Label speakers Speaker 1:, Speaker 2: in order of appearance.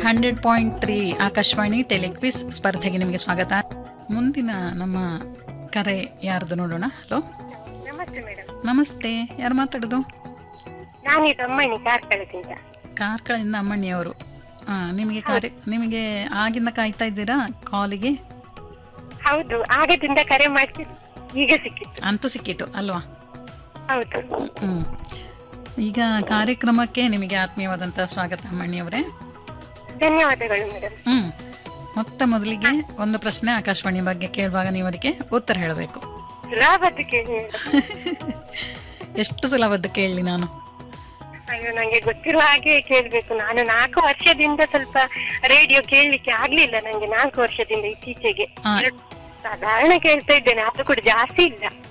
Speaker 1: Hundred point three Akashvani telequiz ಸ್ಪರ್ಧೆಗೆ ನಿಮಗೆ ಸ್ವಾಗತ ಮುಂದಿನ ನಮ್ಮ ಕರೆ ಯಾರ್ದು ನೋಡೋಣ ಹಲೋ
Speaker 2: ನಮಸ್ತೆ ಮೇಡಮ್
Speaker 1: ನಮಸ್ತೆ ಯಾರು ಮಾತಾಡೋದು
Speaker 2: ನಾನೀಗ ಅಮ್ಮಣ್ಣಿ ಕಾರ್ಕಳದಿಂದ
Speaker 1: ಕಾರ್ಕಳದಿಂದ ಅಮ್ಮಣ್ಣಿ ಅವರು ಹಾಂ ನಿಮಗೆ ಕಾರ್ಯ ನಿಮಗೆ ಆಗಿಂದ ಕಾಯ್ತಾ ಇದ್ದೀರಾ ಕಾಲಿಗೆ
Speaker 2: ಹೌದು ಆಗದಿಂದ ಕರೆ ಮಾಡ್ತಿ ಈಗ ಸಿಕ್ಕಿತ್ತು
Speaker 1: ಅಂತೂ ಸಿಕ್ಕಿತು ಅಲ್ವಾ
Speaker 2: ಹೌದು
Speaker 1: ಹ್ಞೂ ಈಗ ಕಾರ್ಯಕ್ರಮಕ್ಕೆ ನಿಮಗೆ ಆತ್ಮೀಯವಾದಂಥ ಸ್ವಾಗತ ಅಮ್ಮಣ್ಣಿ ಅವರೇ
Speaker 2: ಧನ್ಯವಾದಗಳು ಮೇಡಮ್
Speaker 1: ಹ್ಞೂ ಮೊತ್ತ ಮೊದಲಿಗೆ ಒಂದು ಪ್ರಶ್ನೆ ಆಕಾಶವಾಣಿ ಬಗ್ಗೆ ಕೇಳುವಾಗ ನೀವು ಅದಕ್ಕೆ ಉತ್ತರ ಹೇಳಬೇಕು
Speaker 2: ಸುಲಭದ್ದು ಕೇಳಿ ಮೇಡಮ್
Speaker 1: ಎಷ್ಟು ಸುಲಭದ್ದು ಕೇಳಲಿ ನಾನು
Speaker 2: ಅಯ್ಯೋ ನಂಗೆ ಗೊತ್ತಿರುವ ಹಾಗೆ ಕೇಳ್ಬೇಕು ನಾನು ನಾಲ್ಕು ವರ್ಷದಿಂದ ಸ್ವಲ್ಪ ರೇಡಿಯೋ ಕೇಳಲಿಕ್ಕೆ ಆಗ್ಲಿಲ್ಲ ನಂಗೆ ನಾಲ್ಕು ವರ್ಷದಿಂದ ಇತ್ತೀಚೆಗೆ
Speaker 1: ಹಾ.
Speaker 2: ಸಾಧಾರಣ ಕೇಳ್ತಾ ಇದ್ದೇನೆ ಅದು ಕೂಡ ಜಾಸ್ತಿ ಇಲ್ಲ